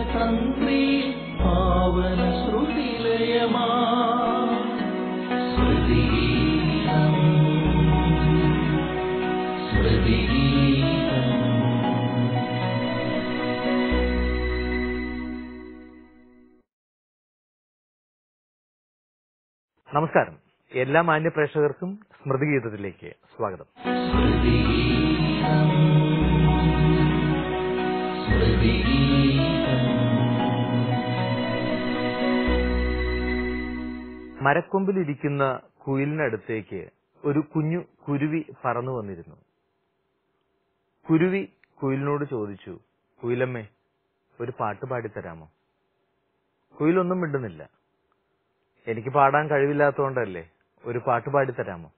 തന്ത്രി പാവന ശ്രുതിലയമാ സ്മൃതിഗീതം സ്മൃതിഗീതം നമസ്കാരം എല്ലാ മാന്യ പ്രേക്ഷകർക്കും സ്മൃതിഗീതത്തിലേക്ക് സ്വാഗതം സ്മൃതിഗീതം സ്മൃതിഗീതം മരക്കൊമ്പിലിരിക്കുന്ന കുയിലിനടുത്തേക്ക് ഒരു കുഞ്ഞു കുരുവി പറന്നു വന്നിരുന്നു കുരുവി കുയിലിനോട് ചോദിച്ചു കുയിലമ്മേ ഒരു പാട്ട് പാടിത്തരാമോ കുയിലൊന്നും മിണ്ടുന്നില്ല എനിക്ക് പാടാൻ കഴിവില്ലാത്തതുകൊണ്ടല്ലേ ഒരു പാട്ട് പാടിത്തരാമോ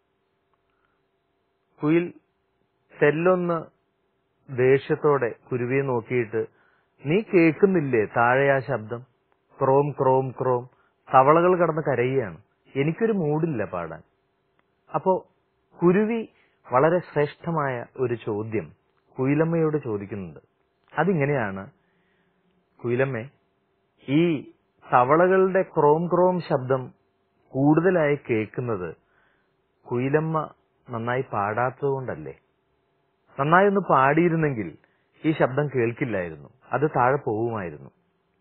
കുയിൽ തെല്ലൊന്ന് ദേഷ്യത്തോടെ കുരുവിയെ നോക്കിയിട്ട് നീ കേൾക്കുന്നില്ലേ താഴെ ആ ശബ്ദം ക്രോം ക്രോം ക്രോം തവളകൾ കടന്ന് കരയുകയാണ് എനിക്കൊരു മൂടില്ല പാടാൻ അപ്പോ കുരുവി വളരെ ശ്രേഷ്ഠമായ ഒരു ചോദ്യം കുയിലമ്മയോട് ചോദിക്കുന്നുണ്ട് അതിങ്ങനെയാണ് കുയിലമ്മേ ഈ തവളകളുടെ ക്രോം ക്രോം ശബ്ദം കൂടുതലായി കേൾക്കുന്നത് കുയിലമ്മ നന്നായി പാടാത്തതുകൊണ്ടല്ലേ നന്നായി ഒന്ന് പാടിയിരുന്നെങ്കിൽ ഈ ശബ്ദം കേൾക്കില്ലായിരുന്നു അത് താഴെ പോവുമായിരുന്നു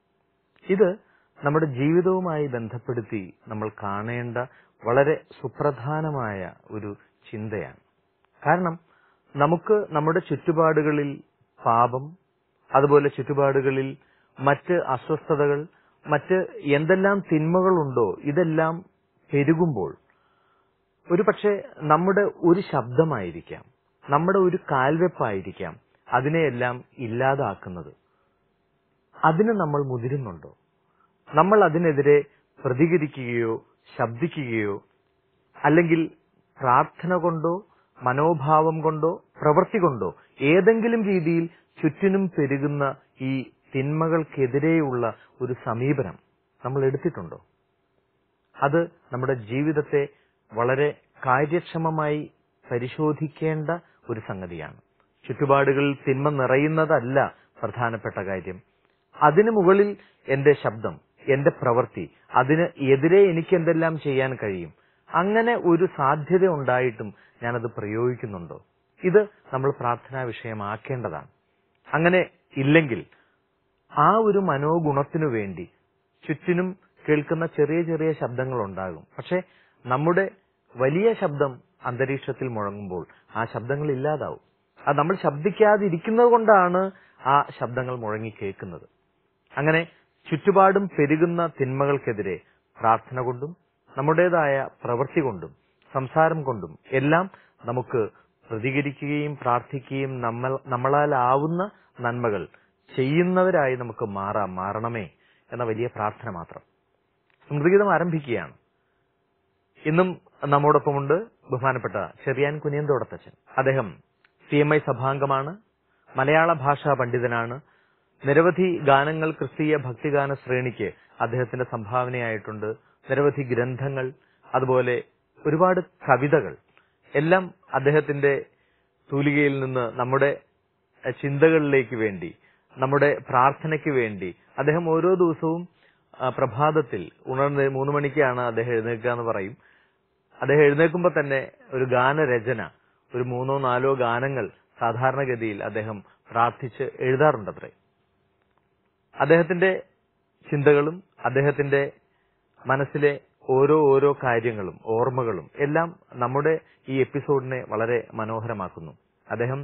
ഇത് നമ്മുടെ ജീവിതവുമായി ബന്ധപ്പെടുത്തി നമ്മൾ കാണേണ്ട വളരെ സുപ്രധാനമായ ഒരു ചിന്തയാണ് കാരണം നമുക്ക് നമ്മുടെ ചുറ്റുപാടുകളിൽ പാപം അതുപോലെ ചുറ്റുപാടുകളിൽ മറ്റ് അസ്വസ്ഥതകൾ മറ്റ് എന്തെല്ലാം തിന്മകളുണ്ടോ ഇതെല്ലാം പെരുകുമ്പോൾ ഒരു പക്ഷേ നമ്മുടെ ഒരു ശബ്ദമായിരിക്കാം നമ്മുടെ ഒരു കാൽവെപ്പായിരിക്കാം അതിനെയെല്ലാം ഇല്ലാതാക്കുന്നത് അതിന് നമ്മൾ മുതിരുന്നുണ്ടോ നമ്മൾ അതിനെതിരെ പ്രതികരിക്കുകയോ ശബ്ദിക്കുകയോ അല്ലെങ്കിൽ പ്രാർത്ഥന കൊണ്ടോ മനോഭാവം കൊണ്ടോ പ്രവൃത്തി കൊണ്ടോ ഏതെങ്കിലും രീതിയിൽ ചുറ്റിനും പെരുകുന്ന ഈ തിന്മകൾക്കെതിരെയുള്ള ഒരു സമീപനം നമ്മൾ എടുത്തിട്ടുണ്ടോ അത് നമ്മുടെ ജീവിതത്തെ വളരെ കാര്യക്ഷമമായി പരിശോധിക്കേണ്ട ഒരു സംഗതിയാണ് ചുറ്റുപാടുകളിൽ തിന്മ നിറയുന്നതല്ല പ്രധാനപ്പെട്ട കാര്യം അതിനു മുകളിൽ എന്റെ ശബ്ദം എന്റെ പ്രവൃത്തി അതിന് എതിരെ എനിക്ക് എന്തെല്ലാം ചെയ്യാൻ കഴിയും അങ്ങനെ ഒരു സാധ്യത ഉണ്ടായിട്ടും ഞാനത് പ്രയോഗിക്കുന്നുണ്ടോ ഇത് നമ്മൾ പ്രാർത്ഥനാ വിഷയമാക്കേണ്ടതാണ് അങ്ങനെ ഇല്ലെങ്കിൽ ആ ഒരു മനോഗുണത്തിനു വേണ്ടി ചുറ്റിനും കേൾക്കുന്ന ചെറിയ ചെറിയ ശബ്ദങ്ങൾ ഉണ്ടാകും പക്ഷെ നമ്മുടെ വലിയ ശബ്ദം അന്തരീക്ഷത്തിൽ മുഴങ്ങുമ്പോൾ ആ ശബ്ദങ്ങൾ ഇല്ലാതാവും അത് നമ്മൾ ശബ്ദിക്കാതിരിക്കുന്നത് കൊണ്ടാണ് ആ ശബ്ദങ്ങൾ മുഴങ്ങി കേൾക്കുന്നത് അങ്ങനെ ചുറ്റുപാടും പെരുകുന്ന തിന്മകൾക്കെതിരെ പ്രാർത്ഥന കൊണ്ടും നമ്മുടേതായ പ്രവൃത്തി കൊണ്ടും സംസാരം കൊണ്ടും എല്ലാം നമുക്ക് പ്രതികരിക്കുകയും പ്രാർത്ഥിക്കുകയും നമ്മൾ നമ്മളാലാവുന്ന നന്മകൾ ചെയ്യുന്നവരായി നമുക്ക് മാറാം മാറണമേ എന്ന വലിയ പ്രാർത്ഥന മാത്രം സ്മൃതിഗീതം ആരംഭിക്കുകയാണ് ഇന്നും നമ്മോടൊപ്പമുണ്ട് ബഹുമാനപ്പെട്ട ചെറിയാൻ കുനിയന്തോടത്തച്ഛൻ അദ്ദേഹം സി എം ഐ സഭാംഗമാണ് മലയാള ഭാഷാ പണ്ഡിതനാണ് നിരവധി ഗാനങ്ങൾ ക്രിസ്തീയ ഭക്തിഗാന ശ്രേണിക്ക് അദ്ദേഹത്തിന്റെ സംഭാവനയായിട്ടുണ്ട് നിരവധി ഗ്രന്ഥങ്ങൾ അതുപോലെ ഒരുപാട് കവിതകൾ എല്ലാം അദ്ദേഹത്തിന്റെ തൂലികയിൽ നിന്ന് നമ്മുടെ ചിന്തകളിലേക്ക് വേണ്ടി നമ്മുടെ പ്രാർത്ഥനയ്ക്ക് വേണ്ടി അദ്ദേഹം ഓരോ ദിവസവും ആ, പ്രഭാതത്തിൽ ഉണർന്ന് മൂന്ന് മണിക്കാണ് അദ്ദേഹം എഴുന്നേൽക്കുക എന്ന് പറയും അദ്ദേഹം എഴുന്നേൽക്കുമ്പോൾ തന്നെ ഒരു ഗാനരചന ഒരു മൂന്നോ നാലോ ഗാനങ്ങൾ സാധാരണഗതിയിൽ അദ്ദേഹം പ്രാർത്ഥിച്ച് എഴുതാറുണ്ടത്രേ അദ്ദേഹത്തിന്റെ ചിന്തകളും അദ്ദേഹത്തിന്റെ മനസ്സിലെ ഓരോ ഓരോ കാര്യങ്ങളും ഓർമ്മകളും എല്ലാം നമ്മുടെ ഈ എപ്പിസോഡിനെ വളരെ മനോഹരമാക്കുന്നു അദ്ദേഹം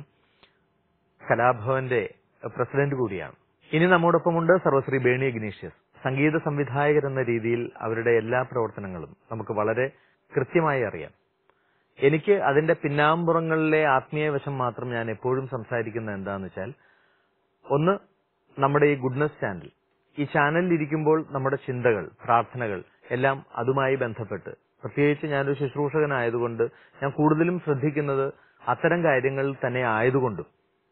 കലാഭവന്റെ പ്രസിഡന്റ് കൂടിയാണ് ഇനി നമ്മോടൊപ്പമുണ്ട് സർവശ്രീ ബേണി ഇഗ്നീഷ്യസ് സംഗീത സംവിധായകർ എന്ന രീതിയിൽ അവരുടെ എല്ലാ പ്രവർത്തനങ്ങളും നമുക്ക് വളരെ കൃത്യമായി അറിയാം എനിക്ക് അതിന്റെ പിന്നാമ്പുറങ്ങളിലെ ആത്മീയ വശം മാത്രം ഞാൻ എപ്പോഴും സംസാരിക്കുന്നത് എന്താന്ന് വെച്ചാൽ ഒന്ന് നമ്മുടെ ഈ ഗുഡ്നസ് ചാനൽ ഈ ചാനലിൽ ഇരിക്കുമ്പോൾ നമ്മുടെ ചിന്തകൾ പ്രാർത്ഥനകൾ എല്ലാം അതുമായി ബന്ധപ്പെട്ട് പ്രത്യേകിച്ച് ഞാനൊരു ശുശ്രൂഷകനായതുകൊണ്ട് ഞാൻ കൂടുതലും ശ്രദ്ധിക്കുന്നത് അത്തരം കാര്യങ്ങളിൽ തന്നെ ആയതുകൊണ്ടും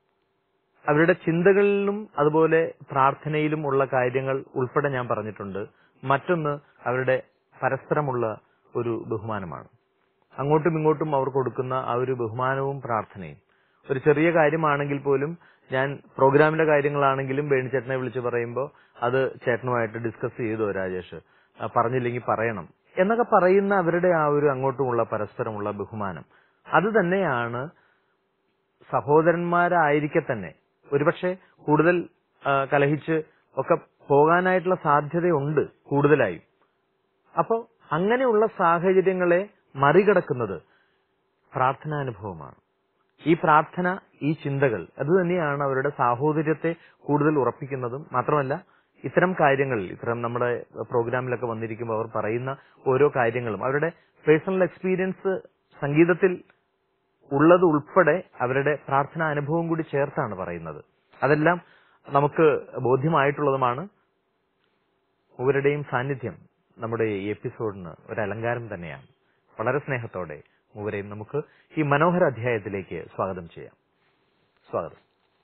അവരുടെ ചിന്തകളിലും അതുപോലെ പ്രാർത്ഥനയിലും ഉള്ള കാര്യങ്ങൾ ഉൾപ്പെടെ ഞാൻ പറഞ്ഞിട്ടുണ്ട് മറ്റൊന്ന് അവരുടെ പരസ്പരമുള്ള ഒരു ബഹുമാനമാണ് അങ്ങോട്ടും ഇങ്ങോട്ടും അവർ കൊടുക്കുന്ന ആ ഒരു ബഹുമാനവും പ്രാർത്ഥനയും ഒരു ചെറിയ കാര്യമാണെങ്കിൽ പോലും ഞാൻ പ്രോഗ്രാമിന്റെ കാര്യങ്ങളാണെങ്കിലും വേണിച്ചേട്ടനെ വിളിച്ച് പറയുമ്പോൾ അത് ചേട്ടനുമായിട്ട് ഡിസ്കസ് ചെയ്തോ രാജേഷ് ആ, പറഞ്ഞില്ലെങ്കിൽ പറയണം എന്നൊക്കെ പറയുന്ന അവരുടെ ആ ഒരു അങ്ങോട്ടുമുള്ള പരസ്പരമുള്ള ബഹുമാനം അത് തന്നെയാണ് സഹോദരന്മാരായിരിക്കെ തന്നെ ഒരുപക്ഷെ കൂടുതൽ ആ, കലഹിച്ച് ഒക്കെ പോകാനായിട്ടുള്ള സാധ്യതയുണ്ട് കൂടുതലായും അപ്പോ അങ്ങനെയുള്ള സാഹചര്യങ്ങളെ മറികടക്കുന്നത് പ്രാർത്ഥനാനുഭവമാണ് ഈ പ്രാർത്ഥന ഈ ചിന്തകൾ അത് തന്നെയാണ് അവരുടെ സാഹോദര്യത്തെ കൂടുതൽ ഉറപ്പിക്കുന്നതും മാത്രമല്ല ഇത്തരം കാര്യങ്ങളിൽ ഇത്തരം നമ്മുടെ പ്രോഗ്രാമിലൊക്കെ വന്നിരിക്കുമ്പോൾ അവർ പറയുന്ന ഓരോ കാര്യങ്ങളും അവരുടെ പേഴ്സണൽ എക്സ്പീരിയൻസ് സംഗീതത്തിൽ ഉള്ളത് ഉൾപ്പെടെ അവരുടെ പ്രാർത്ഥനാ അനുഭവം കൂടി ചേർത്താണ് പറയുന്നത് അതെല്ലാം നമുക്ക് ബോധ്യമായിട്ടുള്ളതുമാണ് മൂവരുടെയും സാന്നിധ്യം നമ്മുടെ ഈ എപ്പിസോഡിന് ഒരു അലങ്കാരം തന്നെയാണ് വളരെ സ്നേഹത്തോടെ മൂവരെയും നമുക്ക് ഈ മനോഹര അധ്യായത്തിലേക്ക് സ്വാഗതം ചെയ്യാം സ്വാഗതം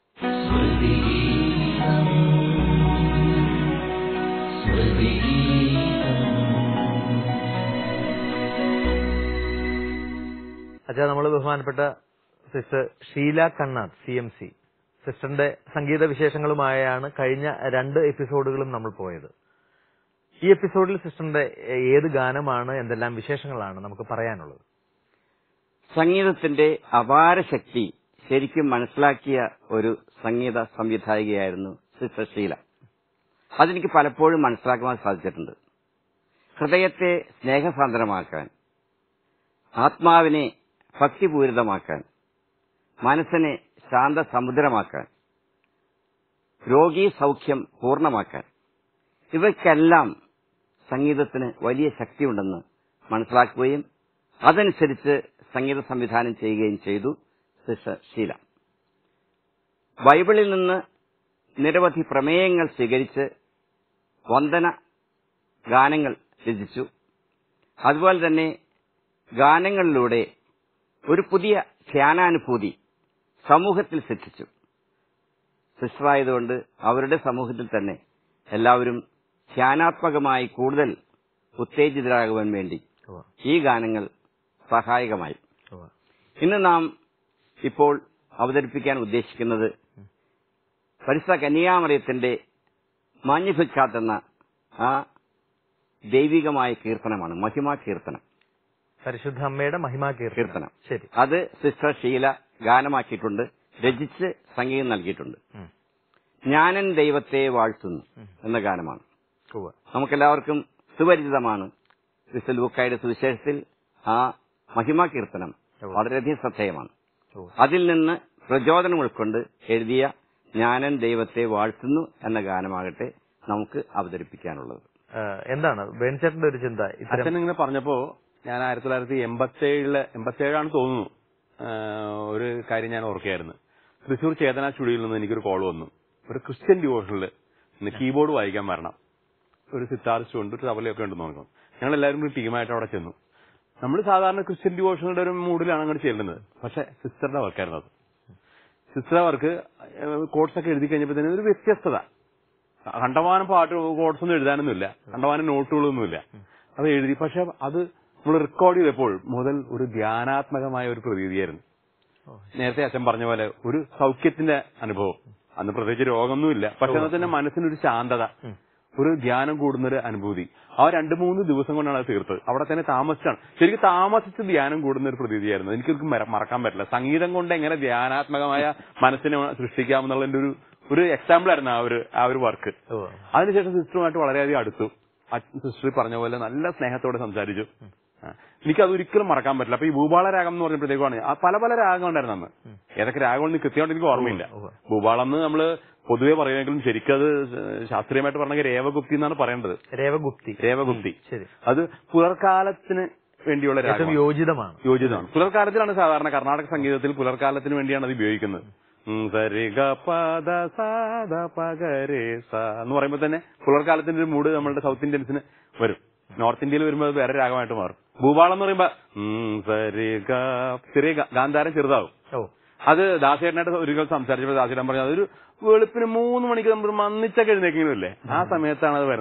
അച്ഛാ നമ്മൾ ബഹുമാനപ്പെട്ട sister Sheela Kannar C M C സിസ്റ്ററിന്റെ സംഗീത വിശേഷങ്ങളുമായാണ് കഴിഞ്ഞ രണ്ട് എപ്പിസോഡുകളും നമ്മൾ പോയത് ഈ എപ്പിസോഡിൽ സിസ്റ്ററിന്റെ ഏത് ഗാനമാണ് എന്തെല്ലാം വിശേഷങ്ങളാണ് നമുക്ക് പറയാനുള്ളത് സംഗീതത്തിന്റെ അപാര ശക്തി ശരിക്കും മനസ്സിലാക്കിയ ഒരു സംഗീത സംവിധായികയായിരുന്നു സിസ്റ്റർ ഷീല അതെനിക്ക് പലപ്പോഴും മനസ്സിലാക്കുവാൻ സാധിച്ചിട്ടുണ്ട് ഹൃദയത്തെ സ്നേഹസാന്ദ്രമാക്കാൻ ആത്മാവിനെ ഭക്തിപൂരിതമാക്കാൻ മനസ്സിനെ ശാന്ത സമുദ്രമാക്കാൻ രോഗീ സൗഖ്യം പൂർണ്ണമാക്കാൻ ഇവയ്ക്കെല്ലാം സംഗീതത്തിന് വലിയ ശക്തിയുണ്ടെന്ന് മനസ്സിലാക്കുകയും അതനുസരിച്ച് സംഗീത സംവിധാനം ചെയ്യുകയും ചെയ്തു സിസ്റ്റർ ഷീല ബൈബിളിൽ നിന്ന് നിരവധി പ്രമേയങ്ങൾ സ്വീകരിച്ച് വന്ദന ഗാനങ്ങൾ രചിച്ചു അതുപോലെ തന്നെ ഗാനങ്ങളിലൂടെ ഒരു പുതിയ ധ്യാനാനുഭൂതി സമൂഹത്തിൽ സൃഷ്ടിച്ചു സിസ്റ്ററായതുകൊണ്ട് അവരുടെ സമൂഹത്തിൽ തന്നെ എല്ലാവരും ധ്യാനാത്മകമായി കൂടുതൽ ഉത്തേജിതരാകുവാൻ വേണ്ടി ഉവ്വ, ഈ ഗാനങ്ങൾ സഹായകമായി ഉവ്വ. ഇന്ന് നാം ഇപ്പോൾ അവതരിപ്പിക്കാൻ ഉദ്ദേശിക്കുന്നത് പരിശുദ്ധ കന്യാമറിയത്തിന്റെ മാഞ്ഞിഫിക്കാത്ത് എന്ന ആ ദൈവികമായ കീർത്തനമാണ് മഹിമാ കീർത്തനം പരിശുദ്ധ അമ്മയുടെ മഹിമാ കീർത്തനം കീർത്തനം ശരി അത് സിസ്റ്റർ ഷീല ഗാനമാക്കിയിട്ടുണ്ട് രചിച്ച് സംഗീതം നൽകിയിട്ടുണ്ട് ഉം. ഞാനൻ ദൈവത്തെ വാഴ്ത്തുന്നു ഉം. എന്ന ഗാനമാണ് ഉവ്വ. നമുക്കെല്ലാവർക്കും സുപരിചിതമാണ് ക്രിസ്തു ലൂക്കായുടെ സുവിശേഷത്തിൽ ആ മഹിമാ കീർത്തനം ഉവ്വ. വളരെയധികം ശ്രദ്ധേയമാണ് ഉവ്വ. അതിൽ നിന്ന് പ്രചോദനം ഉൾക്കൊണ്ട് എഴുതിയ ഞാനൻ ദൈവത്തെ വാഴ്ത്തുന്നു എന്ന ഗാനമാകട്ടെ നമുക്ക് അവതരിപ്പിക്കാനുള്ളത് ആ, എന്താണ് വേണിച്ചേട്ടന്റെ ഒരു ചിന്ത ഇത്തരം അച്ഛൻ ഇങ്ങനെ പറഞ്ഞപ്പോ ഞാൻ ആയിരത്തി തൊള്ളായിരത്തി എൺപത്തി ഏഴില് എൺപത്തി ഏഴാണ് തോന്നുന്നു ആ, ഒരു കാര്യം ഞാൻ ഓർക്കുകയായിരുന്നു തൃശൂർ ചേതന സ്റ്റുഡിയോയിൽ നിന്ന് എനിക്കൊരു കോൾ വന്നു ഒരു ക്രിസ്ത്യൻ ഡിവോഷനിൽ ഇന്ന് കീബോർഡ് വായിക്കാൻ വരണം ഒരു സിത്താറിസ്റ്റ് ഉണ്ട് ഒരു തബലയൊക്കെ ഉണ്ടെന്ന് നോക്കണം ഞങ്ങൾ എല്ലാവരും ഒരു ടീമായിട്ട് അവിടെ ചെന്നു നമ്മൾ സാധാരണ ക്രിസ്ത്യൻ ഡിവോഷനുടെ ഒരു മൂഡിലാണ് അങ്ങോട്ട് ചെല്ലുന്നത് പക്ഷെ സിസ്റ്ററുടെ വർക്കായിരുന്നു അത് സിസ്റ്ററുടെ വർക്ക് കോഡ്സ് ഒക്കെ എഴുതി കഴിഞ്ഞപ്പോൾ തന്നെ ഒരു വ്യത്യസ്തത കണ്ടമാനം പാട്ട് കോഡ്സ് ഒന്നും എഴുതാനൊന്നുമില്ല കണ്ടമാനം നോട്ടുകളൊന്നുമില്ല അത് എഴുതി പക്ഷെ അത് നമ്മൾ റെക്കോർഡ് ചെയ്തപ്പോൾ മുതൽ ഒരു ധ്യാനാത്മകമായ ഒരു പ്രതീതിയായിരുന്നു ഓ, നേരത്തെ അച്ഛൻ പറഞ്ഞ പോലെ ഒരു സൗഖ്യത്തിന്റെ അനുഭവം അന്ന് പ്രത്യേകിച്ച് രോഗമൊന്നുമില്ല പക്ഷെ എന്നാൽ തന്നെ മനസ്സിനൊരു ശാന്തത ഉം. ഒരു ധ്യാനം കൂടുന്ന ഒരു അനുഭൂതി ആ രണ്ട് മൂന്ന് ദിവസം കൊണ്ടാണ് അത് തീർത്തത് അവിടെ തന്നെ താമസിച്ചാണ് ശരിക്കും താമസിച്ച് ധ്യാനം കൂടുന്ന ഒരു പ്രതീതിയായിരുന്നു എനിക്കൊരു മര- മറക്കാൻ പറ്റില്ല സംഗീതം കൊണ്ട് എങ്ങനെ ധ്യാനാത്മകമായ മനസ്സിനെ സൃഷ്ടിക്കാമെന്നുള്ളതിന്റെ ഒരു ഒരു എക്സാമ്പിൾ ആയിരുന്നു ആ ഒരു ആ ഒരു വർക്ക് ഉവ്വ. അതിനുശേഷം സിസ്റ്ററുമായിട്ട് വളരെയധികം അടുത്തു സിസ്റ്റർ പറഞ്ഞ പോലെ നല്ല സ്നേഹത്തോടെ സംസാരിച്ചു ആ. എനിക്കത് ഒരിക്കലും മറക്കാൻ പറ്റില്ല അപ്പൊ ഈ ഭൂപാള രാഗം എന്ന് പറഞ്ഞപ്പോഴത്തേക്കാണ് ആ പല പല രാഗം ഉണ്ടായിരുന്നു അന്ന് ഏതൊക്കെ രാഗങ്ങൾ കൃത്യമായിട്ട് എനിക്ക് ഓർമ്മയില്ല ഉവ്വ. ഭൂപാളം എന്ന് നമ്മള് പൊതുവെ പറയുമെങ്കിലും ശരിക്കത് ശാസ്ത്രീയമായിട്ട് പറഞ്ഞെങ്കിൽ രേവഗുപ്തി എന്നാണ് പറയേണ്ടത് രേവഗുപ്തി രേവഗുപ്തി ശരി അത് പുലർക്കാലത്തിന് വേണ്ടിയുള്ള ഏറ്റവും രാഗം യോജിതമാണ് യോജിതമാണ് പുലർക്കാലത്തിലാണ് സാധാരണ കർണാടക സംഗീതത്തിൽ പുലർക്കാലത്തിന് വേണ്ടിയാണ് അത് ഉപയോഗിക്കുന്നത് ഉം, സരിഗ പദ സാദ പഗരേ സ എന്ന് പറയുമ്പോൾ തന്നെ പുലർക്കാലത്തിന്റെ ഒരു മൂഡ് നമ്മളുടെ സൗത്ത് ഇന്ത്യൻസിന് വരും നോർത്ത് ഇന്ത്യയിൽ വരുമ്പോൾ അത് വേറെ രാഗമായിട്ട് മാറും ഭൂപാളം എന്ന് പറയുമ്പോ ഉം, സരിഗ ചെറിയ ഗാ- ഗാന്ധാരം ചെറുതാവും ഓ അത് ദാസേട്ടനായിട്ട് ഒരിക്കൽ സംസാരിച്ചപ്പോൾ ദാസേട്ടൻ പറഞ്ഞു അതൊരു വെളുപ്പിന് മൂന്ന് മണിക്ക് നമ്മൾ മന്നിച്ചൊക്കെ എഴുന്നേക്കുന്നില്ലേ ആ സമയത്താണ് അത് വരുന്നത്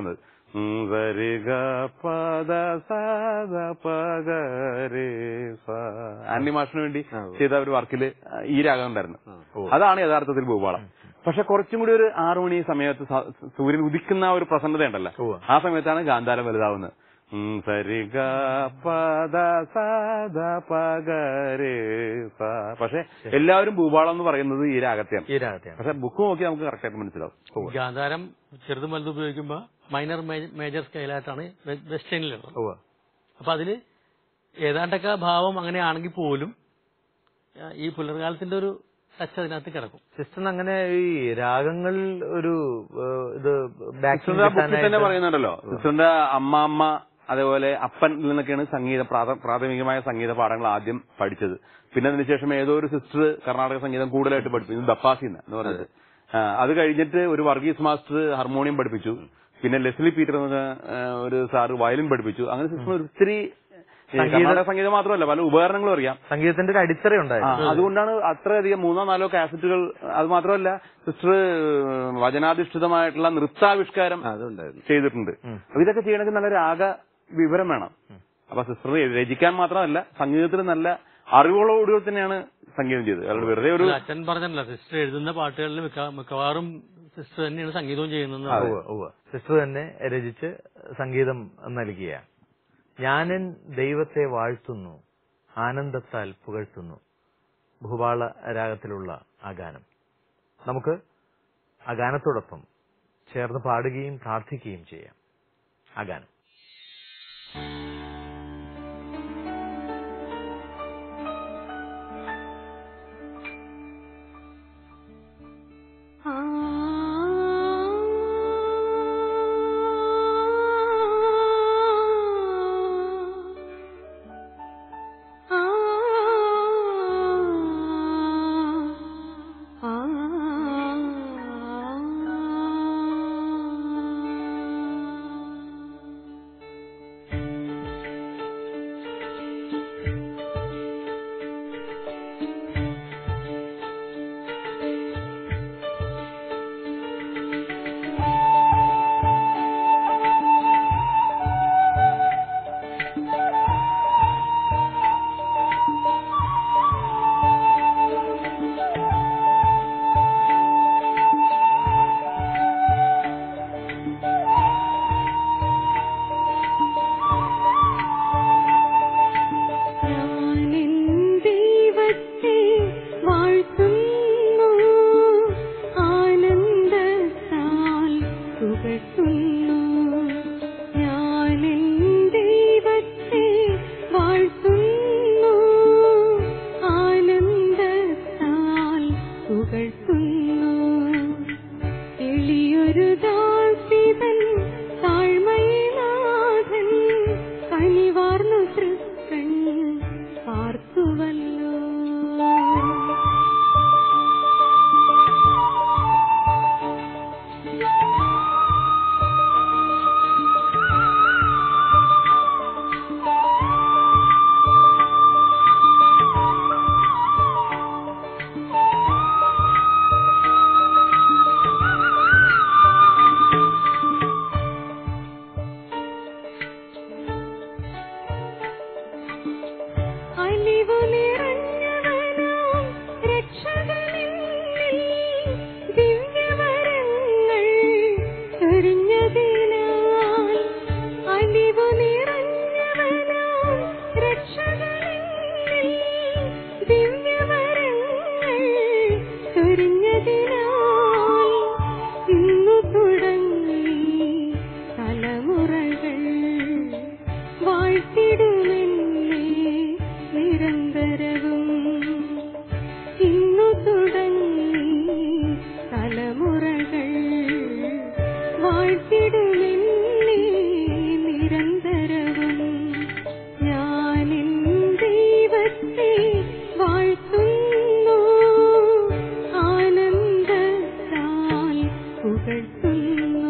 ഉം, സരിഗ പദ സദ പഗരേ സ. ആന്റണി മാഷിന് വേണ്ടി ആ, ഉവ്വ്. ചെയ്ത ഒരു വർക്കില് ഈ രാഗം ഉണ്ടായിരുന്നു ആ. അതാണ് യഥാർത്ഥത്തിൽ ഭൂപാളം പക്ഷെ കുറച്ചും കൂടി ഒരു ആറു മണി സമയത്ത് സ- സൂര്യൻ ഉദിക്കുന്ന ആ ഒരു പ്രസന്നത ഉണ്ടല്ലോ ഉവ്വ്. ആ സമയത്താണ് ഗാന്ധാരം വലുതാവുന്നത് ഉം, സരിഗ പദ സദ പഗരേ സ. പക്ഷെ എല്ലാവരും ഭൂപാളം എന്ന് പറയുന്നത് ഈ രാഗത്തെയാണ് ഈ രാഗത്തെയാണ് പക്ഷെ ബുക്ക് നോക്കി നമുക്ക് കറക്റ്റ് ആയിട്ട് മനസ്സിലാവും ഗാന്ധാരം ചെറുതും വലുതും ഉപയോഗിക്കുമ്പോൾ മൈനർ മേജർ സ്കെയിലായിട്ടാണ് വെസ്റ്റേണിലുള്ളത് ഉവ്വ്. അപ്പൊ അതില് ഏതാണ്ടൊക്കെ ഭാവം അങ്ങനെയാണെങ്കിൽ പോലും ആ, ഈ പുലർകാലത്തിന്റെ ഒരു ടച്ച് അതിനകത്ത് കിടക്കും സിസ്റ്റർ അങ്ങനെ ഈ രാഗങ്ങൾ ഒരു ഏഹ്, ഇത് ബാക്കിൽ സിസ്റ്ററിന്റെ ആ ബുക്കിൽ തന്നെ പറയുന്നുണ്ടല്ലോ സിസ്റ്ററിന്റെ അമ്മാമ്മ അതേപോലെ അപ്പൻ നിന്നൊക്കെയാണ് സംഗീത പ്രാഥ- പ്രാഥമികമായ സംഗീത പാഠങ്ങൾ ആദ്യം പഠിച്ചത് പിന്നെ അതിനുശേഷം ഏതോ ഒരു സിസ്റ്റർ കർണാടക സംഗീതം കൂടുതലായിട്ട് പഠിപ്പിച്ചു ദപ്പാസിന്ന് എന്ന് പറഞ്ഞത് ആ, അത് കഴിഞ്ഞിട്ട് ഒരു വർഗീസ് മാസ്റ്റർ ഹാർമോണിയം പഠിപ്പിച്ചു പിന്നെ ലെസ്ലി പീറ്റർ എന്ന ആ, ഒരു സാറ് വയലിൻ പഠിപ്പിച്ചു അങ്ങനെ സിസ്റ്റർ ഒത്തിരി ഈ സംഗീത- കർണാടക സംഗീതം മാത്രമല്ല പല ഉപകരണങ്ങളും അറിയാം സംഗീതത്തിന്റെ ഒരു അടിത്തറ ആ, ഉണ്ടായിരുന്നു അതുകൊണ്ടാണ് അത്രയധികം മൂന്നോ നാലോ കാസറ്റുകൾ അത് മാത്രമല്ല സിസ്റ്റർ വചനാധിഷ്ഠിതമായിട്ടുള്ള നൃത്താവിഷ്കാരം അതുണ്ടായിരുന്നു ചെയ്തിട്ടുണ്ട് അപ്പൊ ഇതൊക്കെ ചെയ്യണമെങ്കിൽ നല്ല രാഗ വിവരം വേണം അപ്പൊ സിസ്റ്റർ രചിക്കാൻ മാത്രമല്ല സംഗീതത്തിൽ നല്ല അറിവുകളോടുകൂടി തന്നെയാണ് സംഗീതം ചെയ്തത് അല്ലാണ്ട് വെറുതെ ഒരു അല്ല, അച്ഛൻ പറഞ്ഞല്ലോ സിസ്റ്റർ എഴുതുന്ന പാട്ടുകളിൽ മിക്ക- മിക്കവാറും സിസ്റ്റർ തന്നെയാണ് സംഗീതവും ചെയ്യുന്നത് ഉവ്വ് ഉവ്വ്. സിസ്റ്റർ തന്നെ രചിച്ച് സംഗീതം നൽകിയ ഞാനൻ ദൈവത്തെ വാഴ്ത്തുന്നു ആനന്ദത്താൽ പുകഴ്ത്തുന്നു ഭൂപാള രാഗത്തിലുള്ള ആ ഗാനം നമുക്ക് ആ ഗാനത്തോടൊപ്പം ചേർന്ന് പാടുകയും പ്രാർത്ഥിക്കുകയും ചെയ്യാം ആ ഗാനം ഞാനെൻ ദൈവത്തെ വാഴ്ത്തുന്നു ആനന്ദത്താൽ പുകഴ്ത്തുന്നു ഞാനെൻ ദൈവത്തെ വാഴ്ത്തുന്നു ആനന്ദത്താൽ പുകഴ്ത്തുന്നു എളിയൊരു ദാസിതൻ താഴ്മയിലാഥൻ കനിവാർന്നു തൃക്കൺ പാർത്തുവല്ലോ അലിവു നിറഞ്ഞവനാം രക്ഷകനെന്നിൽ ദിവ്യവരങ്ങൾ ചൊരിഞ്ഞതിനാൽ അലിവു നിറഞ്ഞവനാം രക്ഷകനെന്നിൽ ദിവ്യവരങ്ങൾ ചൊരിഞ്ഞതിനാൽ ഇന്നു തുടങ്ങി തലമുറകൾ വാഴ്ത്തിടുമെന്നേ നിരന്തരവും ഇന്നു തുടങ്ങി തലമുറകൾ വാഴ്ത്തിടുമെന്നേ നിരന്തരവും ഞാനിൻ ദൈവത്തെ വാഴ്ത്തുന്നു ആനന്ദത്താൽ പുകഴ്ത്തുന്നു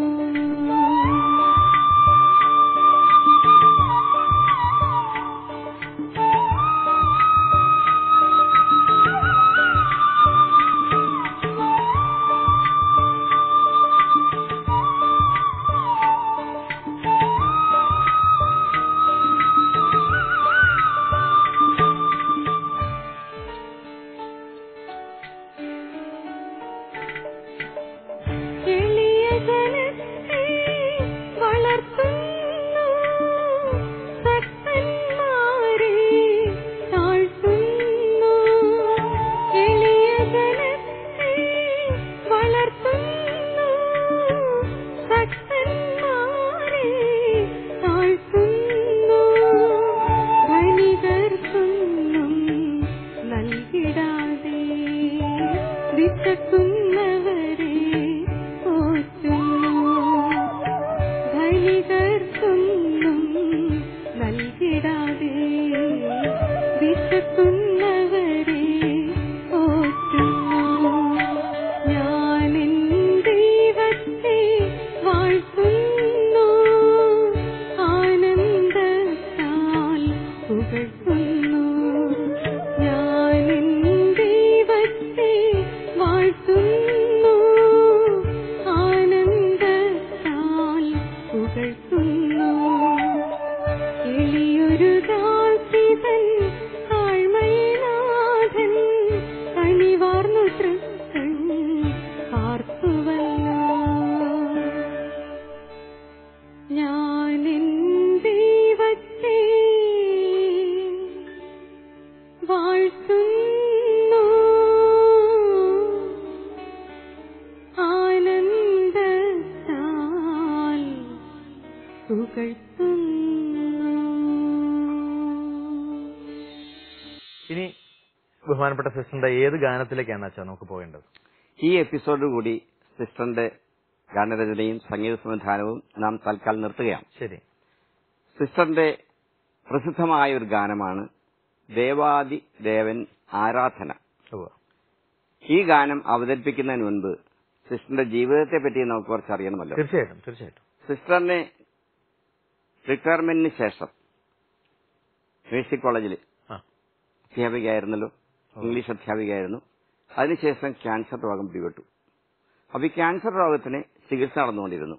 പുകഴ്ത്തുന്നു ഇനി ബഹുമാനപ്പെട്ട സിസ്റ്ററിന്റെ ഏത് ഗാനത്തിലേക്കാണ് അച്ഛാ നമുക്ക് പോകേണ്ടത് ഈ എപ്പിസോഡ് കൂടി സിസ്റ്ററിന്റെ ഗാനരചനയും സംഗീത സംവിധാനവും നാം തൽക്കാലം നിർത്തുകയാണ് ശരി സിസ്റ്ററിന്റെ പ്രസിദ്ധമായ ഒരു ഗാനമാണ് ദേവാദി ദേവൻ ആരാധന ഉവ്വ്. ഈ ഗാനം അവതരിപ്പിക്കുന്നതിന് മുൻപ് സിസ്റ്ററിന്റെ ജീവിതത്തെ പറ്റി നമുക്ക് കുറച്ച് അറിയണമല്ലോ തീർച്ചയായിട്ടും തീർച്ചയായിട്ടും സിസ്റ്ററിനെ റിട്ടയർമെന്റിന് ശേഷം മ്യൂസിക് കോളേജിൽ ആ അധ്യാപികയായിരുന്നല്ലോ ഇംഗ്ലീഷ് അധ്യാപികയായിരുന്നു അതിനുശേഷം ക്യാൻസർ രോഗം പിടിപെട്ടു അപ്പൊ ഈ ക്യാൻസർ രോഗത്തിന് ചികിത്സ നടന്നുകൊണ്ടിരുന്നു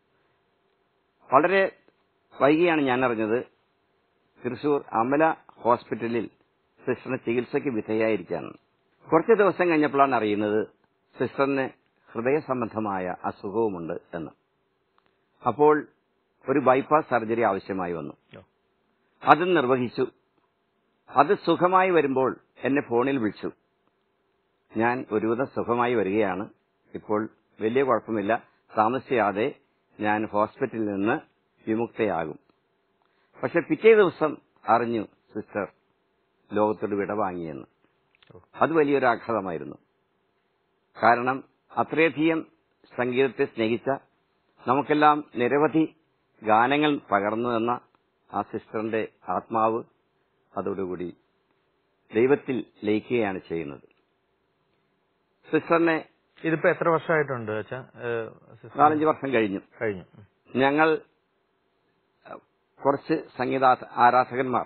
വളരെ വൈകിയാണ് ഞാൻ അറിഞ്ഞത് തൃശൂർ അമല ഹോസ്പിറ്റലിൽ സിസ്റ്ററിന് ചികിത്സയ്ക്ക് വിധേയായിരിക്കാണ് കുറച്ച് ദിവസം കഴിഞ്ഞപ്പോഴാണ് അറിയുന്നത് സിസ്റ്ററിന് ഹൃദയ സംബന്ധമായ അസുഖവുമുണ്ട് എന്ന് അപ്പോൾ ഒരു ബൈപ്പാസ് സർജറി ആവശ്യമായി വന്നു ഓ. അത് നിർവഹിച്ചു അത് സുഖമായി വരുമ്പോൾ എന്നെ ഫോണിൽ വിളിച്ചു ഞാൻ ഒരുവിധം സുഖമായി വരികയാണ് ഇപ്പോൾ വലിയ കുഴപ്പമില്ല താമസിയാതെ ഞാൻ ഹോസ്പിറ്റലിൽ നിന്ന് വിമുക്തയാകും പക്ഷെ പിറ്റേ ദിവസം അറിഞ്ഞു സിസ്റ്റർ ലോകത്തോട് വിട വാങ്ങിയെന്ന് അത് വലിയൊരു ആഘാതമായിരുന്നു കാരണം അത്രയധികം സംഗീതത്തെ സ്നേഹിച്ച നമുക്കെല്ലാം നിരവധി ഗാനങ്ങൾ പകർന്നു തന്ന ആ സിസ്റ്ററിന്റെ ആത്മാവ് അതോടുകൂടി ദൈവത്തിൽ ലയിക്കുകയാണ് ചെയ്യുന്നത് സിസ്റ്ററിനെ ഇതിപ്പോ എത്ര വർഷമായിട്ടുണ്ട് അച്ഛാ ഏഹ്, സിസ്റ്റർ? നാലഞ്ച് വർഷം കഴിഞ്ഞു കഴിഞ്ഞു ഉം. ഞങ്ങൾ അഹ്, കുറച്ച് സംഗീത ആരാധകന്മാർ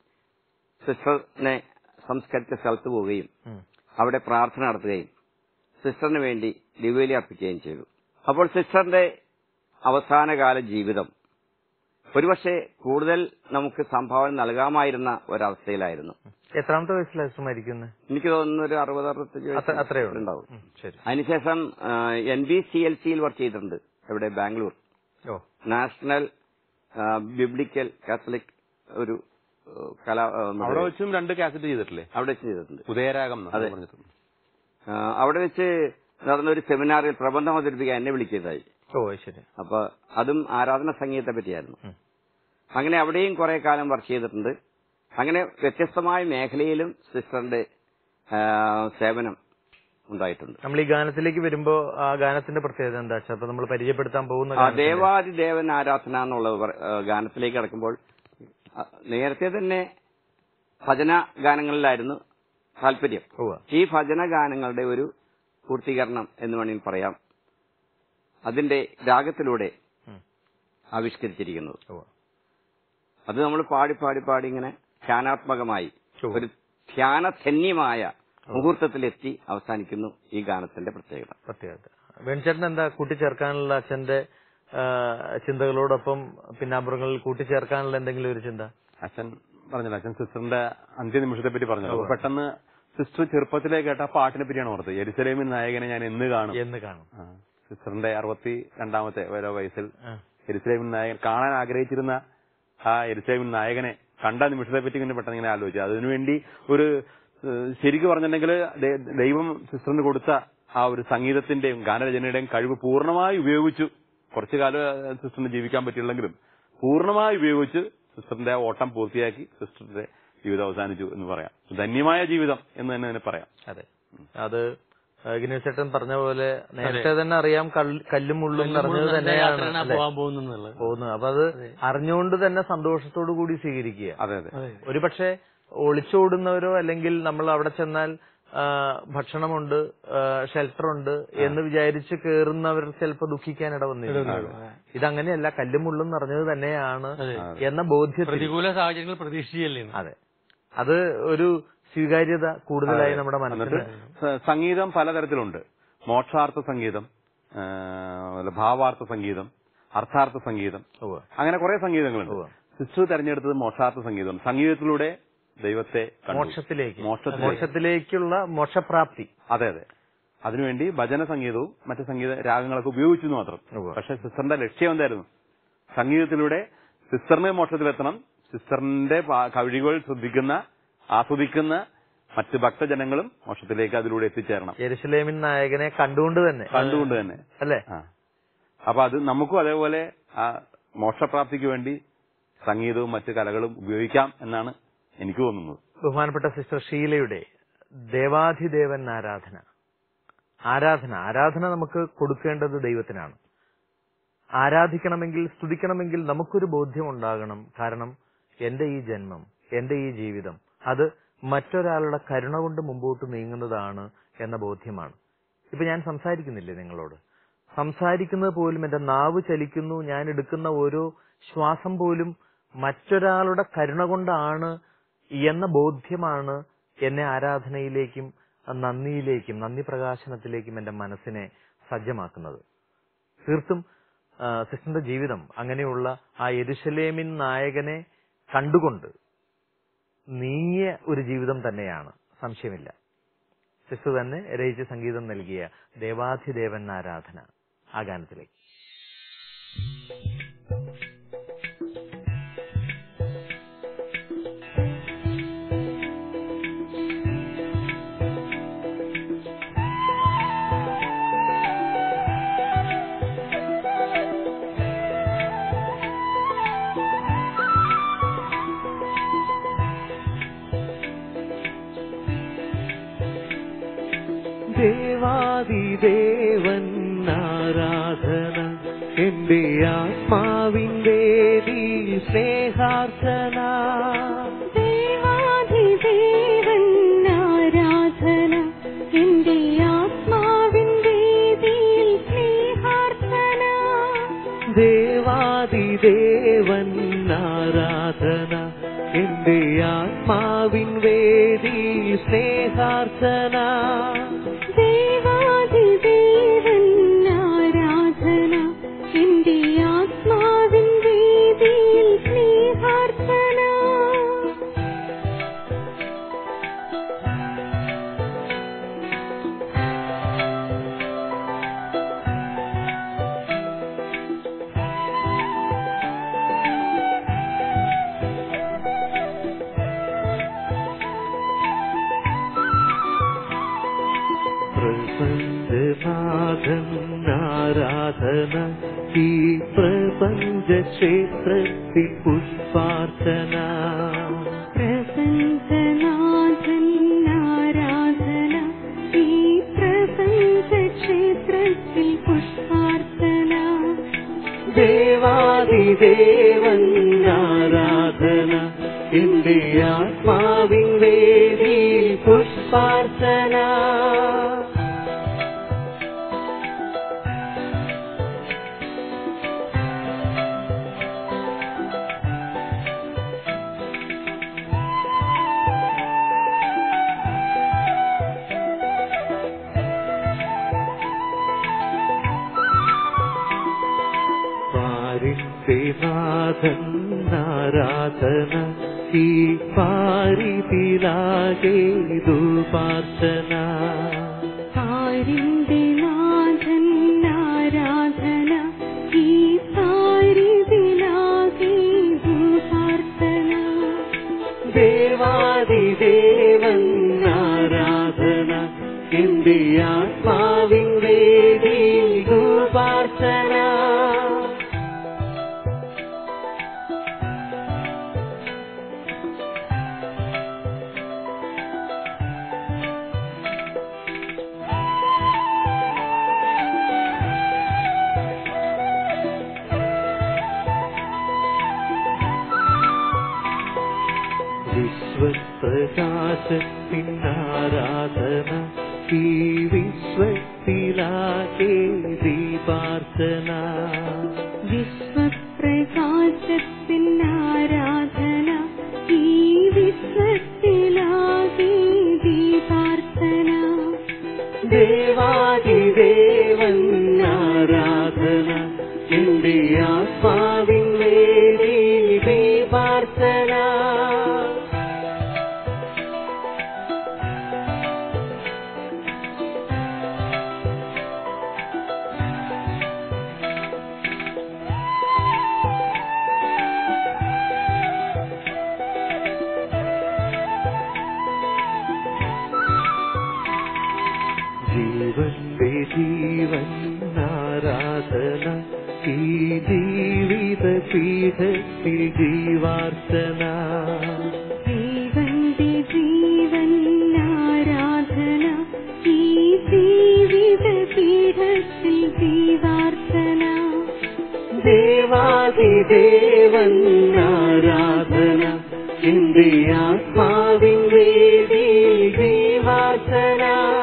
സിസ്റ്ററിനെ സംസ്കരിച്ച സ്ഥലത്ത് പോവുകയും ഉം. അവിടെ പ്രാർത്ഥന നടത്തുകയും സിസ്റ്ററിന് വേണ്ടി ദിവ്യലി അർപ്പിക്കുകയും ചെയ്തു അപ്പോൾ സിസ്റ്ററിന്റെ അവസാനകാല ജീവിതം ഒരുപക്ഷെ കൂടുതൽ നമുക്ക് സംഭാവന നൽകാമായിരുന്ന ഒരവസ്ഥയിലായിരുന്നു എത്രാമത്തെ വയസ്സിലാണ് സിസ്റ്റർ മരിക്കുന്നത് എനിക്ക് തോന്നുന്നു ഒരു അറുപത് അറുപത്തഞ്ച് അത്ര- അത്രയേ ഉള്ളൂ. ഉണ്ടാവും ഉം, ശരി അതിനുശേഷം എൻ ബി സി എൽ സിയിൽ വർക്ക് ചെയ്തിട്ടുണ്ട് ഇവിടെ ബാംഗ്ലൂർ ഓ നാഷണൽ ബിബ്ലിക്കൽ കാത്തലിക് ഒരു ആ, കലാ ആ, നമ്മുടെ- അവിടെ വെച്ചും രണ്ട് കാസറ്റ് ചെയ്തിട്ടില്ലേ അവിടെ വെച്ച് ചെയ്തിട്ടുണ്ട് ഉദയരാഗം എന്നാണ് അതെ. പറഞ്ഞിട്ടുണ്ട് ആ, അവിടെ വെച്ച് നടന്ന ഒരു സെമിനാറിൽ പ്രബന്ധം അവതരിപ്പിക്കാൻ എന്നെ വിളിക്കുന്നതായി ഓ ശരി അപ്പൊ അതും ആരാധന സംഗീതത്തെ പറ്റിയായിരുന്നു ഉം. അങ്ങനെ അവിടെയും കുറെ കാലം വർക്ക് ചെയ്തിട്ടുണ്ട് അങ്ങനെ വ്യത്യസ്തമായ മേഖലയിലും സിസ്റ്ററിന്റെ ആ, സേവനം ഉണ്ടായിട്ടുണ്ട് നമ്മൾ ഈ ഗാനത്തിലേക്ക് വരുമ്പോ ആ ഗാനത്തിന്റെ പ്രത്യേകത എന്താ വെച്ചാൽ അപ്പൊ നമ്മൾ പരിചയപ്പെടുത്താൻ പോകുന്ന ആ ഗാനത്തിന്റെ- ദേവാദി ദേവൻ ആരാധന എന്നുള്ള പറ- ആ, ഗാനത്തിലേക്ക് കടക്കുമ്പോൾ ആ, നേരത്തെ തന്നെ ഭജന ഗാനങ്ങളിലായിരുന്നു താല്പര്യം ഉവ്വ. ഈ ഭജന ഗാനങ്ങളുടെ ഒരു പൂർത്തീകരണം എന്ന് വേണമെങ്കിൽ പറയാം അതിന്റെ രാഗത്തിലൂടെ ഉം. ആവിഷ്കരിച്ചിരിക്കുന്നത് ഉവ്വ. അത് നമ്മൾ പാടി പാടി പാടി ഇങ്ങനെ ധ്യാനാത്മകമായി ഉവ്വ. ഒരു ധ്യാനധന്യമായ മുഹൂർത്തത്തിലെത്തി അവസാനിക്കുന്നു ഈ ഗാനത്തിന്റെ പ്രത്യേകത പ്രത്യേകത വേണിച്ചേട്ടൻ എന്താ കൂട്ടിച്ചേർക്കാനുള്ള അച്ഛന്റെ ആ, ചിന്തകളോടൊപ്പം പിന്നാമ്പുറങ്ങളിൽ കൂട്ടിച്ചേർക്കാനുള്ള എന്തെങ്കിലും ഒരു ചിന്ത അച്ഛൻ പറഞ്ഞല്ലോ അച്ഛൻ സിസ്റ്ററിന്റെ അന്ത്യനിമിഷത്തെ പറ്റി പറഞ്ഞല്ലോ അപ്പൊ പെട്ടെന്ന് സിസ്റ്റർ ചെറുപ്പത്തിലേ കേട്ട ആ പാട്ടിനെ പറ്റിയാണ് ഓർത്തത് എരിസലേമിൻ നായകനെ ഞാൻ എന്ന് കാണും എന്ന് കാണും ആ, സിസ്റ്ററിന്റെ അറുപത്തി രണ്ടാമത്തെ ഓരോ വയസ്സിൽ ആ. എരിസലേമിൻ നായകൻ കാണാൻ ആഗ്രഹിച്ചിരുന്ന ആ എരിസലേമിൻ നായകനെ കണ്ട നിമിഷത്തെ പറ്റി ഇങ്ങനെ പെട്ടെന്ന് ഇങ്ങനെ ആലോചിച്ചു അതിനുവേണ്ടി ഒരു ഏഹ്, ശരിക്കും പറഞ്ഞിട്ടുണ്ടെങ്കിൽ ദൈ- ദൈവം സിസ്റ്ററിന് കൊടുത്ത ആ ഒരു സംഗീതത്തിന്റെയും ഗാനരചനയുടെയും കഴിവ് പൂർണ്ണമായി ഉപയോഗിച്ചു കുറച്ചു കാലം ഏഹ്, സിസ്റ്ററിന് ജീവിക്കാൻ പറ്റില്ലെങ്കിലും പൂർണ്ണമായി ഉപയോഗിച്ച് സിസ്റ്ററിന്റെ ആ ഓട്ടം പൂർത്തിയാക്കി സിസ്റ്ററിന്റെ ജീവിതം അവസാനിച്ചു എന്ന് പറയാം ധന്യമായ ജീവിതം എന്ന് തന്നെ അതിനെ പറയാം അതെ അത് ഗിനേശേട്ടൻ പറഞ്ഞ പോലെ നേരത്തെ തന്നെ അറിയാം കല്ല്- കല്ലും മുള്ളും നിറഞ്ഞത് തന്നെയാണ് യാത്രയാണ് അല്ലേ? പോകാൻ പോകുന്നുള്ളത് പോകുന്നത് അപ്പൊ അത് അറിഞ്ഞുകൊണ്ട് തന്നെ സന്തോഷത്തോടു കൂടി സ്വീകരിക്കുക അതെ അതെ ഒരു പക്ഷേ ഒളിച്ചോടുന്നവരോ അല്ലെങ്കിൽ നമ്മൾ അവിടെ ചെന്നാൽ ആ, ഭക്ഷണമുണ്ട് ഷെൽട്ടർ ഉണ്ട് എന്ന് വിചാരിച്ച് കേറുന്നവർ ചിലപ്പോൾ ദുഃഖിക്കാൻ ഇട വന്നിരിക്കും ഇതങ്ങനെയല്ല കല്ലും മുള്ളും നിറഞ്ഞത് തന്നെയാണ് അതെ. എന്ന ബോധ്യത്തിൽ പ്രതികൂല സാഹചര്യങ്ങൾ പ്രതീക്ഷിച്ചല്ലേ അതെ അത് ഒരു സ്വീകാര്യത കൂടുതലായി നമ്മുടെ എന്നിട്ട് മനസ്സിൽ സ- സംഗീതം പലതരത്തിലുണ്ട് മോക്ഷാർത്ഥ സംഗീതം ആ, അതുപോലെ ഭാവാർത്ഥ സംഗീതം അർത്ഥാർത്ഥ സംഗീതം ഉവ്വ്. അങ്ങനെ കുറെ സംഗീതങ്ങളുണ്ട് ഉവ്വ്. സിസ്റ്റർ തെരഞ്ഞെടുത്തത് മോക്ഷാർത്ഥ സംഗീതം സംഗീതത്തിലൂടെ ദൈവത്തെ കണ്ടു. മോക്ഷത്തിലേക്ക് മോക്ഷത്തിലേക്ക് മോക്ഷത്തിലേക്കുള്ള മോക്ഷപ്രാപ്തി അതെ അതെ അതിനുവേണ്ടി ഭജന സംഗീതവും മറ്റ് സംഗീത രാഗങ്ങളൊക്കെ ഉപയോഗിച്ചു എന്ന് മാത്രം ഉവ്വ്. പക്ഷെ സിസ്റ്ററിന്റെ ലക്ഷ്യം എന്തായിരുന്നു സംഗീതത്തിലൂടെ സിസ്റ്ററിനെ മോക്ഷത്തിലെത്തണം സിസ്റ്ററിന്റെ പാ- കഴിവുകൾ ശ്രദ്ധിക്കുന്ന ആസ്വദിക്കുന്ന മറ്റ് ഭക്തജനങ്ങളും മോക്ഷത്തിലേക്ക് അതിലൂടെ എത്തിച്ചേരണം യെരുശലേമിൻ നായകനെ കണ്ടുകൊണ്ട് തന്നെ കണ്ടുകൊണ്ട് തന്നെ അല്ലേ ആ. അപ്പൊ അത് നമുക്കും അതേപോലെ ആ മോക്ഷപ്രാപ്തിക്ക് വേണ്ടി സംഗീതവും മറ്റു കലകളും ഉപയോഗിക്കാം എന്നാണ് എനിക്ക് തോന്നുന്നത് ബഹുമാനപ്പെട്ട സിസ്റ്റർ ഷീലയുടെ ദേവാധിദേവൻ ആരാധന ആരാധന ആരാധന നമുക്ക് കൊടുക്കേണ്ടത് ദൈവത്തിനാണ് ആരാധിക്കണമെങ്കിൽ സ്തുതിക്കണമെങ്കിൽ നമുക്കൊരു ബോധ്യം ഉണ്ടാകണം കാരണം എന്റെ ഈ ജന്മം എന്റെ ഈ ജീവിതം അത് മറ്റൊരാളുടെ കരുണ കൊണ്ട് മുമ്പോട്ട് നീങ്ങുന്നതാണ് എന്ന ബോധ്യമാണ് ഇപ്പൊ ഞാൻ സംസാരിക്കുന്നില്ലേ നിങ്ങളോട് സംസാരിക്കുന്നത് പോലും എന്റെ നാവ് ചലിക്കുന്നു ഞാൻ എടുക്കുന്ന ഓരോ ശ്വാസം പോലും മറ്റൊരാളുടെ കരുണ കൊണ്ടാണ് എന്ന ബോധ്യമാണ് എന്നെ ആരാധനയിലേക്കും നന്ദിയിലേക്കും നന്ദി പ്രകാശനത്തിലേക്കും എന്റെ മനസ്സിനെ സജ്ജമാക്കുന്നത് തീർത്തും ആ, സിസ്റ്ററിന്റെ ജീവിതം അങ്ങനെയുള്ള ആ എരുശലേമിൻ നായകനെ കണ്ടുകൊണ്ട് നീങ്ങിയ ഒരു ജീവിതം തന്നെയാണ് സംശയമില്ല സിസ്റ്റർ തന്നെ രചിച്ച സംഗീതം നൽകിയ ദേവാധിദേവൻ ആരാധന ആ ഗാനത്തിലേക്ക് ദേവാദിദേവൻ ആരാധന എന്റെ ആത്മാവിന്റെ സ്നേഹാർച്ചന ദേവാധിദേവൻ ആരാധന എന്റെ ആത്മാവിൻ വേദിയിൽ സ്നേഹാർച്ചന ദേവാദിദേവൻ ആരാധന എന്റെ ആത്മാവിൻ വേദി സ്നേഹാർച്ചന ദേവാധിദേവൻ ആരാധന എന്റെ ആത്മാവിൻ വേദിയിൽ സ്നേഹാർച്ചന പ്രപഞ്ചനാഥൻ ആരാധന ഈ പ്രപഞ്ച ക്ഷേത്രത്തിൽ പുഷ്പാർച്ചന പ്രപഞ്ചനാഥൻ ആരാധന ഈ പ്രപഞ്ച ക്ഷേത്രത്തിൽ പുഷ്പാർച്ചന ദേവാദിദേവൻ ആരാധന എന്റെ ആത്മാവിൻ വേദി പുഷ്പാർച്ചന പാരിന്റെ നാഥൻ ആരാധന ഈ പാരിതിലാകെ ദുപാർച്ചന പാരിന്റെ നാഥൻ ആരാധന ഈ പാരിതിലാകെ ഭൂപാർച്ചന ദേവാദിദേവൻ ആരാധന എന്റെ ആത്മാവിൻ വേദി ദുപാർച്ചന വിശ്വപ്രകാശത്തിൻ ആരാധന ഈ വിശ്വത്തിലാകെ ദീപാർച്ചന വിശ്വപ്രകാശത്തിൻ ആരാധന ഈ വിശ്വത്തിലാകെ ദീപാർച്ചന ദേവാദിദേവൻ ആരാധന എന്റെ ആത്മാവിൻ വേദി ദീപാർച്ചന ജീവന്റെ ജീവൻ ആരാധന ഈ ജീവിത പീഠത്തിൽ ജീവാർച്ചന ജീവന്റെ ജീവൻ ആരാധന ഈ ജീവിത പീഠത്തിൽ ജീവാർച്ചന ദേവാദിദേവൻ ആരാധന എന്റെ ആത്മാവിൻ വേദി ജീവാർച്ചന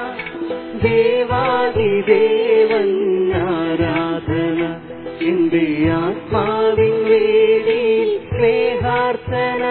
ദേവാദിദേവൻ ആരാധന എന്റെ ആത്മാവിൻ വേദി സ്നേഹാർച്ചന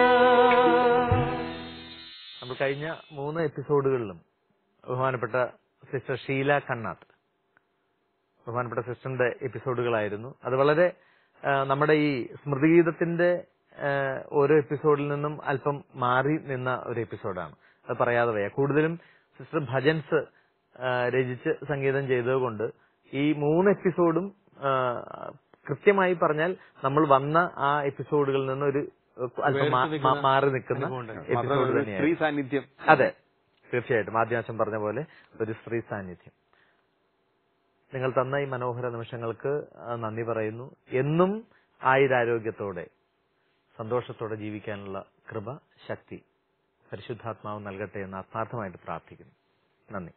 നമ്മൾ കഴിഞ്ഞ മൂന്ന് എപ്പിസോഡുകളിലും ബഹുമാനപ്പെട്ട സിസ്റ്റർ ഷീല കണ്ണാത്ത് ബഹുമാനപ്പെട്ട സിസ്റ്ററിന്റെ എപ്പിസോഡുകളായിരുന്നു അത് വളരെ ആ, നമ്മുടെ ഈ സ്മൃതിഗീതത്തിന്റെ ആ, ഓരോ എപ്പിസോഡിൽ നിന്നും അല്പം മാറി നിന്ന ഒരു എപ്പിസോഡാണ് അത് പറയാതെ വയ്യ കൂടുതലും സിസ്റ്റർ ഭജൻസ് ആ, രചിച്ച് സംഗീതം ചെയ്തതുകൊണ്ട് ഈ മൂന്ന് എപ്പിസോഡും ആ, കൃത്യമായി പറഞ്ഞാൽ നമ്മൾ വന്ന ആ എപ്പിസോഡുകളിൽ നിന്ന് ഒരു അല്പം മാ- മാ- മാറി നിൽക്കുന്ന എപ്പിസോഡ് മാത്രമല്ല ഒരു തന്നെയായിരുന്നു സ്ത്രീ സാന്നിധ്യം അതെ തീർച്ചയായിട്ടും ആദ്യാശം പറഞ്ഞ പോലെ ഒരു സ്ത്രീ സാന്നിധ്യം നിങ്ങൾ തന്ന ഈ മനോഹര നിമിഷങ്ങൾക്ക് ആ, നന്ദി പറയുന്നു എന്നും ആയുരാരോഗ്യത്തോടെ സന്തോഷത്തോടെ ജീവിക്കാനുള്ള കൃപ ശക്തി പരിശുദ്ധാത്മാവ് നൽകട്ടെ എന്ന് ആത്മാർത്ഥമായിട്ട് പ്രാർത്ഥിക്കുന്നു നന്ദി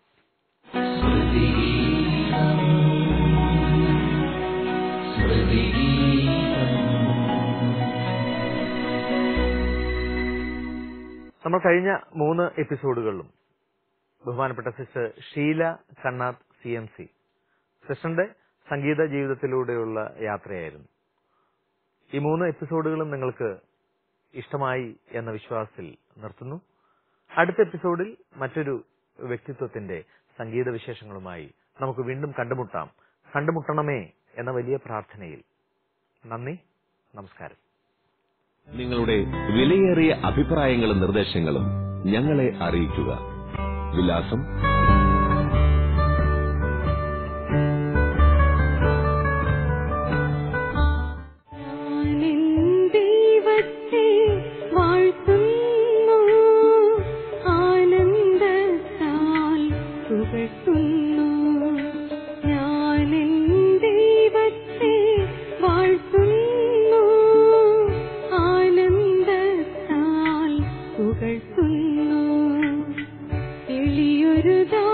നമ്മൾ കഴിഞ്ഞ മൂന്ന് എപ്പിസോഡുകളിലും ബഹുമാനപ്പെട്ട sister Sheela Kannath C M C സിസ്റ്ററിന്റെ സംഗീത ജീവിതത്തിലൂടെയുള്ള യാത്രയായിരുന്നു ഈ മൂന്ന് എപ്പിസോഡുകളും നിങ്ങൾക്ക് ഇഷ്ടമായി എന്ന വിശ്വാസത്തിൽ നിർത്തുന്നു അടുത്ത എപ്പിസോഡിൽ മറ്റൊരു വ്യക്തിത്വത്തിന്റെ സംഗീത വിശേഷങ്ങളുമായി നമുക്ക് വീണ്ടും കണ്ടുമുട്ടാം കണ്ടുമുട്ടണമേ എന്ന വലിയ പ്രാർത്ഥനയിൽ നന്ദി നമസ്കാരം നിങ്ങളുടെ വിലയേറിയ അഭിപ്രായങ്ങളും നിർദ്ദേശങ്ങളും ഞങ്ങളെ അറിയിക്കുക വിലാസം ഞാനെൻ ദൈവത്തെ വാഴ്ത്തുന്നു ആനന്ദത്താൽ പുകഴ്ത്തുന്നു ഞാനെൻ ദൈവത്തെ വാഴ്ത്തുന്നു ആനന്ദത്താൽ പുകഴ്ത്തുന്നു എളിയൊരു